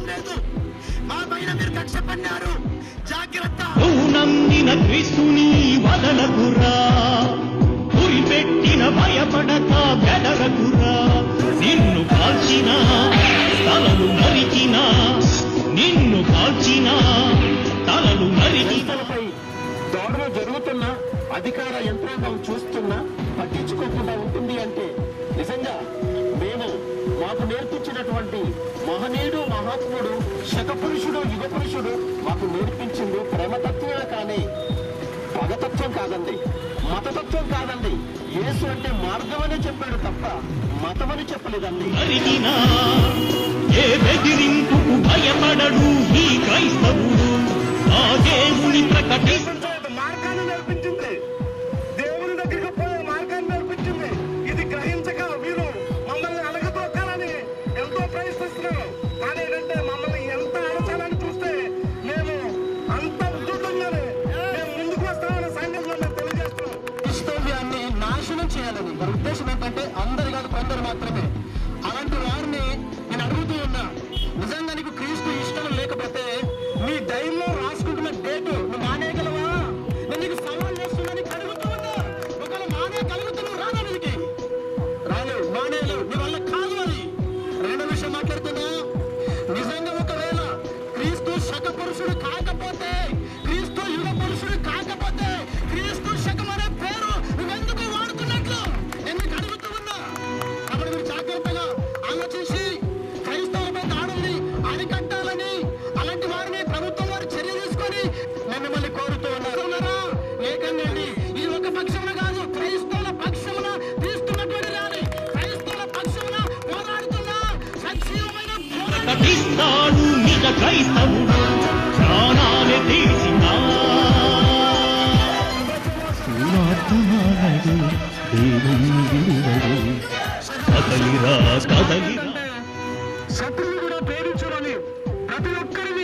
అవసరం లేదు మా పైన మీరు కక్ష పన్నారు జాగ్రత్త నువ్వు నమ్మిన క్రీస్తుని వదలకురా ఉరిపెట్టిన భయపడక బెదరకురా నిన్ను కాల్చిన తలలు నరికిన నిన్ను కాల్చిన తలలు నరికిన పై దాడులు జరుగుతున్నా అధికార యంత్రాంగం చూస్తున్నా పట్టించుకోకుండా ఉంటుంది అంటే నిజంగా మేము మాకు నేర్పించినటువంటి మహనీయుడు మహాత్ముడు శకపురుషుడు యుగ పురుషుడు మాకు నేర్పించింది ప్రేమతత్వమే కానీ పగతత్వం కాదండి మతతత్వం కాదండి యేసు అంటే మార్గం అని చెప్పాడు తప్ప మతమని చెప్పలేదండి నరికిన ఏ బెదిరింపుకు భయపడడు ఈ క్రైస్తవుడు ఆ దేవుని ప్రకటిస్త మార్గాన్ని నేర్పించింది దేవుని దగ్గరికి పోయే మార్గాన్ని నేర్పించింది ఇది గ్రహించక వీరు మమ్మల్ని అడగదొక్కాలని ఎంతో ప్రయత్నిస్తున్నారు కానీ ఏంటంటే మమ్మల్ని ఎంత అడచాలని చూస్తే మేము అంత ఉద్ధృతంగానే మేము ముందుకు వస్తామనే సంగతిలో మేము తెలియజేస్తున్నాం క్రైస్తవ్యాన్ని నాశనం చేయాలని వారి ఉద్దేశం ఏంటంటే అందరు కాదు కొందరు మాత్రమే అలాంటి వారిని నేను అడుగుతూ ఉన్నా నిజంగా నీకు క్రీస్తు ఇష్టం లేకపోతే నీ డైరీలో రాసుకుంటున్న డేటు నువ్వు మానేయగలవా నేను నీకు సవాల్ చేస్తున్నాను అడుగుతూ ఉన్నా ఒకవేళ మానే కలుగుతున్నావు రాదా నీకు రాలేవు మానేయలేవు నీ వల్ల కాదు అది రెండో విషయం మాట్లాడుతున్నా నిజంగా ఒకవేళ క్రీస్తు శక పురుషుడు కాకపోతే క్రీస్తు యుగ పురుషుడు కాకపోతే క్రీస్తు శకం అనే పేరు నువ్వెందుకు వాడుతున్నట్లు ఎందుకు అడుగుతూ ఉన్నా కాబట్టి మీరు జాగ్రత్తగా ఆలోచించి క్రైస్తవులపై దాడుల్ని అరికట్టాలని అలాంటి వారిని ప్రభుత్వం వారు చర్య తీసుకొని నేను మిమ్మల్ని కోరుతూ ఉన్నారు ఉన్నారా లేకండి ఇది ఒక పక్షమున కాదు క్రైస్తవుల పక్షమున తీస్తున్నటువంటి ర్యాలీ క్రైస్తవుల పక్షమున పోరాడుతున్న సజీవమైన పోరాటం ప్రకటిస్తాడు నిజ క్రైస్తవుడు ప్రాణాలే తీసిన సువార్తమానడు దేవుని విడువడు కదలిరా కదలిరా శత్రువుని కూడా ప్రేమించమని ప్రతి ఒక్కరిని